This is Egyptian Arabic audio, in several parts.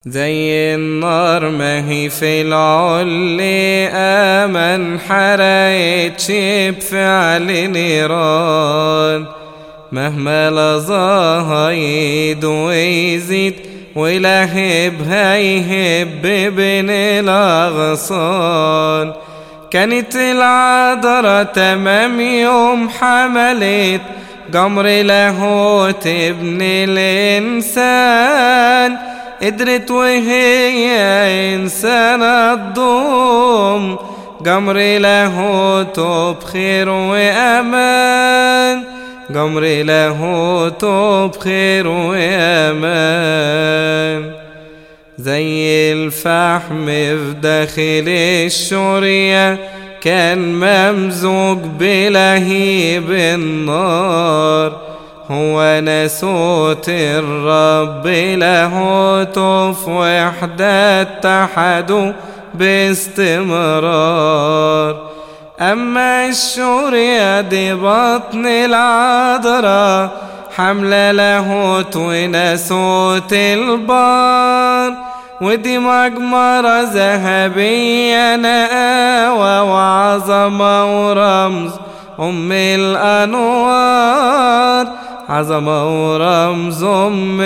زي النار ما هي في العلي آمن حرقت شيب فعل نيران مهما لظاها يد ويزيد ولهب هيهب بين الأغصان كانت العذرة تمام يوم حملت جمر لاهوت ابن الإنسان قدرت وهي إنسانة تضم جمر لاهوت بخير وأمان جمر لاهوت بخير وأمان زي الفحم في داخل الشورية كان ممزوج بلهيب النار هو نسوت الرب لاهوت في وحدة اتحدوا باستمرار أما الشورية دي بطن العذراء حملة لاهوت ونسوت البار ودي مجمرة ذهبية نقاوة وعظمة ورمز أم الأنوار عظمة ورمز أم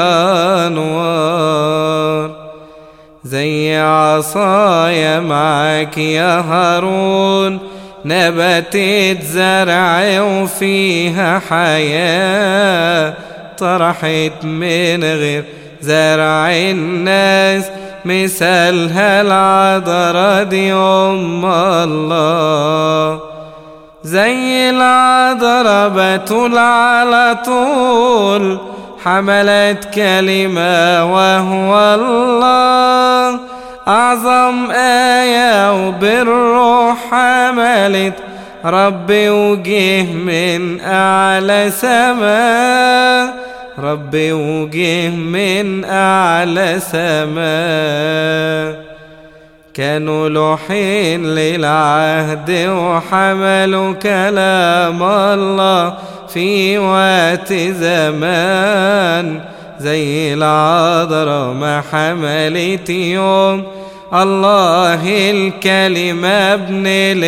الأنوار زي عصايا معاك يا هارون نبتت زرع وفيها حياة طرحت من غير زرع الناس مثالها العذرة دي أم الله زي العذرة بتول على طول حملت كلمة وهو الله أعظم آية وبالروح حملت ربي وجه من أعلى سماء ربي وجه من أعلى سماء كانوا لوحين للعهد وحملوا كلام الله في وقت زمان زي العذراء ما حملت يوم الله الكلمة ابن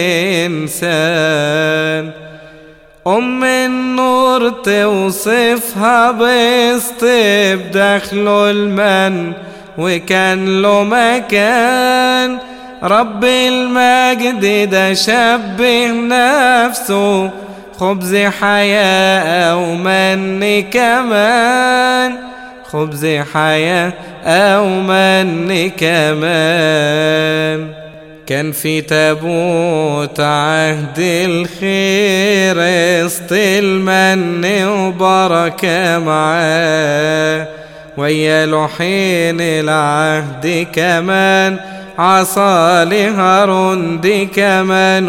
الإنسان أم النور توصفها بسط بدخله المن وكان له مكان رب المجد ده شبه نفسه خبز حياة أو من كمان خبز حياة أو من كمان كان في تابوت عهد الخير وسط المن وبركة معاه ويا لحين العهد كمان عصا لهارون دي كمان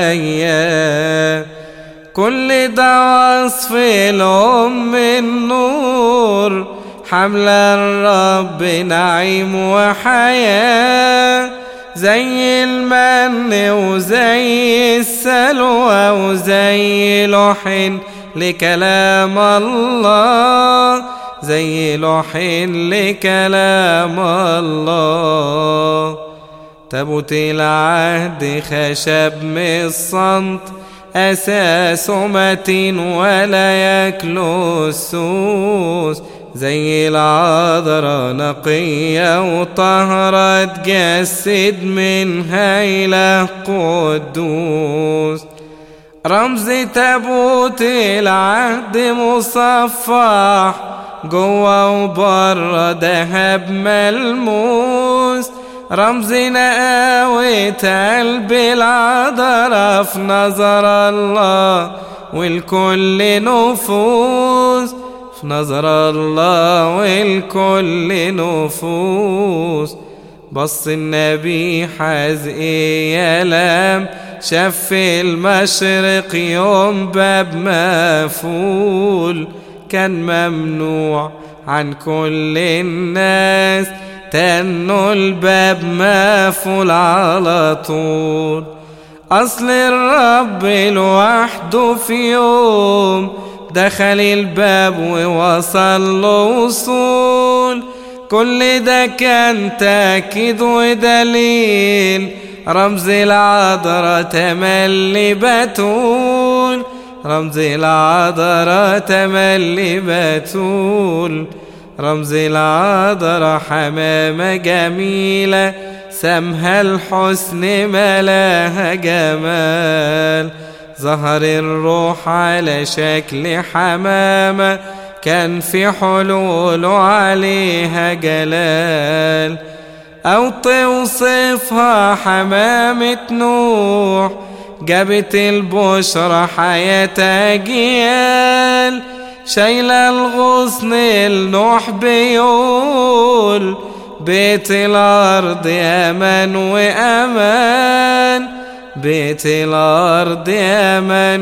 وياه كل ده وصف الأم النور حملة الرب نعيم وحياة زي المن وزي السلوى وزي لحن لكلام الله زي لحن لكلام الله تابوت العهد خشب من الصمت أساسه متين ولا ياكله السوس زي العذراء نقية وطهرة تجسد منها إله قدوس رمز تابوت العهد مصفح جوا وبره دهب ملموس رمز نقاوة قلب العذراء في نظر الله والكل نفوس في نظر الله والكل نفوس بص النبي حزقي لام شف المشرق يوم باب مفول كان ممنوع عن كل الناس تنوا الباب مقفول على طول أصل الرب لوحده في يوم دخل الباب ووصل له وصول كل ده كان تأكيد ودليل رمز العذراء تملي بتول رمز العذراء تملي بتول رمز العذراء حمامة جميلة سمها الحسن ملاها جمال ظهر الروح على شكل حمامة كان في حلول عليها جلال أو توصفها حمامة نوح جابت البشرى حياة أجيال شايلة الغصن النوح بيقول بيت الأرض أمان وأمان بيت الأرض أمان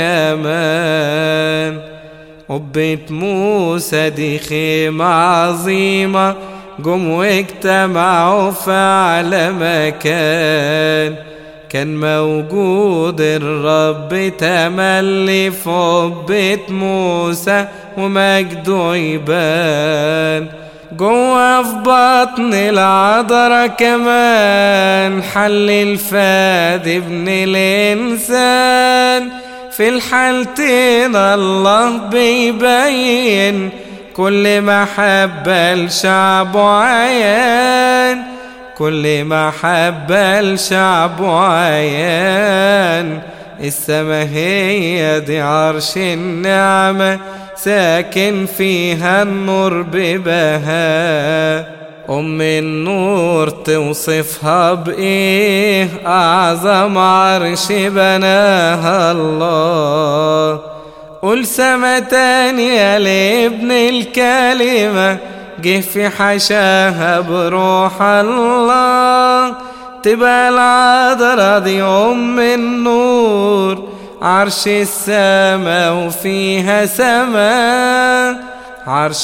وأمان وبيت موسى دي خيمة عظيمة جم واجتمعوا في أعلى مكان كان موجود الرب تملي في عبة موسى ومجده يبان جوا في بطن العذرة كمان حل الفاد ابن الإنسان في الحالتين الله بيبين كل محبة لشعبه عيان كل محبة لشعبه عيان السما هي دي عرش النعمة ساكن فيها النور ببهاء أم النور توصفها بإيه أعظم عرش بناها الله قول سما تانية لابن الكلمة جه في حشاها بروح الله تبقى العذرة دي أم النور عرش السما وفيها سما عرش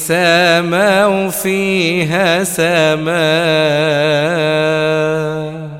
السما وفيها سما